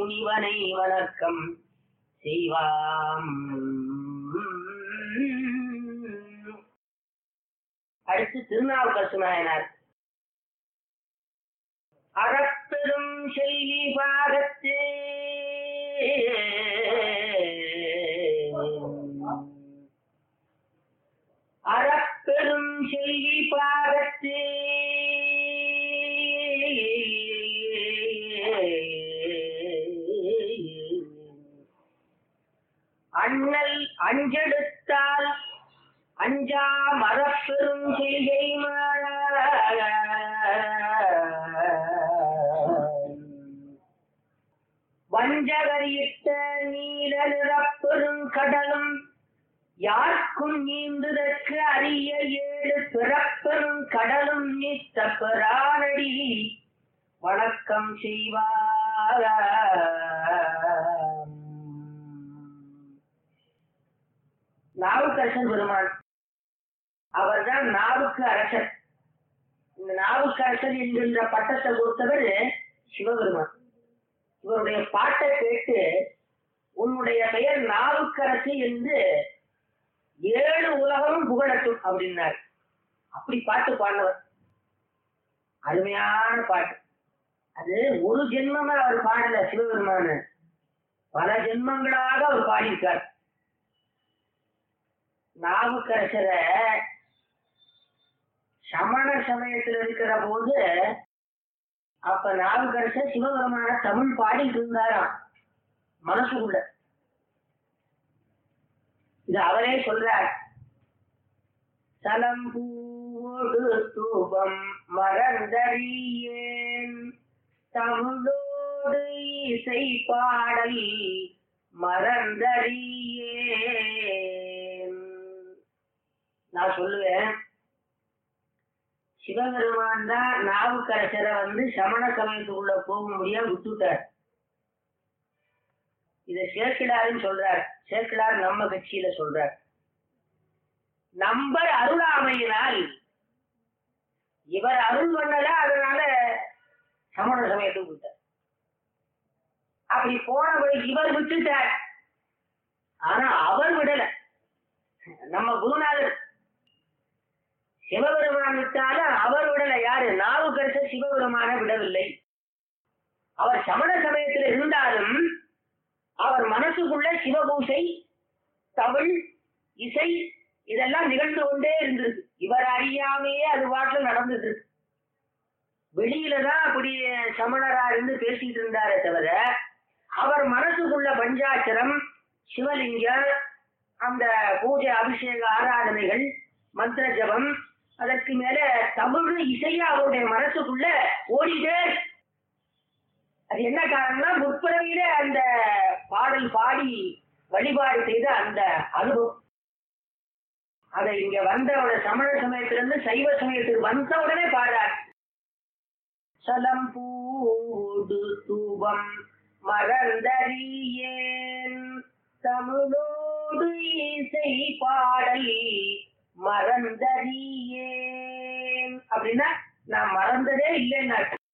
முனிவனை வணக்கம் செய்வாம் அடுத்து திருநாவுக்கரசு நாயனார் அறப்பெரும் செய்தி பாகத்தே அறப்பெரும் செய்தி பாகத்தே அண்ணல் அஞ்செடுத்தால் அஞ்சா மரப்பெரும் செய்கை வஞ்சகரியிட்ட நீல நிறப்பெரும் கடலும் யாருக்கும் நீந்துதற்கு அரிய ஏழு பிறப்பெரும் கடலும் நீத்த பெறானடி வணக்கம் செய்வார் நாவுக்கரசன் பெருமான் அவர்தான் நாவுக்கு அரசர் இந்த நாவுக்கு அரசர் என்கின்ற பட்டத்தை கொடுத்தவர் சிவபெருமான் இவருடைய பாட்டை கேட்டு உன்னுடைய பெயர் நாவுக்கரசு என்று ஏழு உலகமும் புகழட்டும் அப்படின்னார் அப்படி பாட்டு பாடினவர் அருமையான பாட்டு அது ஒரு ஜென்மமா அவர் பாடல சிவபெருமானு பல ஜென்மங்களாக அவர் பாடியிருக்கார் நாவுக்கரசரை சமண சமயத்தில் இருக்கிற போது அப்ப நாவுக்கரசர் சிவபெருமான தமிழ் பாடிட்டு இருந்தாராம் மனசுக்குள்ள இது அவரே சொல்றார் சலம் பூடு தூபம் மறந்தறியேன் தமிழோடு இசை பாடல் மறந்தறியேன் நான் சொல்லுவேன் சிவபெருமான் தான் நாவுக்கரசரை வந்து சமண சமயத்துக்குள்ள போக முடியாம விட்டுட்டார் இத சேர்க்கிறாருன்னு சொல்றார் சேர்க்கிறார் நம்ம கட்சியில சொல்றார் நம்பர் அருளாமையினால் இவர் அருள் பண்ணல அதனால சமண சமயத்துக்கு விட்டார் அப்படி போனவர் இவர் விட்டுட்டார் ஆனா அவர் விடல நம்ம குருநாதர் சிவபெருமான் விட்டாலும் அவர் விடல யாரு நாவுக்கரசர் சிவபெருமான விடவில்லை அவர் சமண சமயத்தில் இருந்தாலும் அவர் மனசுக்குள்ள சிவபூசை தமிழ் இசை இதெல்லாம் நிகழ்ந்து கொண்டே இருந்திருக்கு இவர் அறியாமையே அது பாட்டில் நடந்துட்டு இருக்கு வெளியில தான் அப்படி சமணரா இருந்து பேசிட்டு இருந்தாரே தவிர அவர் மனசுக்குள்ள பஞ்சாட்சரம் சிவலிங்கம் அந்த பூஜை அபிஷேக ஆராதனைகள் மந்திர ஜபம் அதற்கு மேல தமிழ் இசையா அவருடைய மனசுக்குள்ள ஓடிட்டே இருக்கு. அது என்ன காரணம்னா முற்பிறவியில அந்த பாடல் பாடி வழிபாடு செய்த அந்த அனுபவம் அதை இங்க வந்தவன சமண சமயத்திலிருந்து சைவ சமயத்துக்கு வந்த உடனே பாடுறார் சலம் பூடு தூபம் மறந்தறியேன் தமிழோடு இசை பாடல் மறந்தறியேன் அப்படின்னா நான் மறந்ததே இல்லைன்னா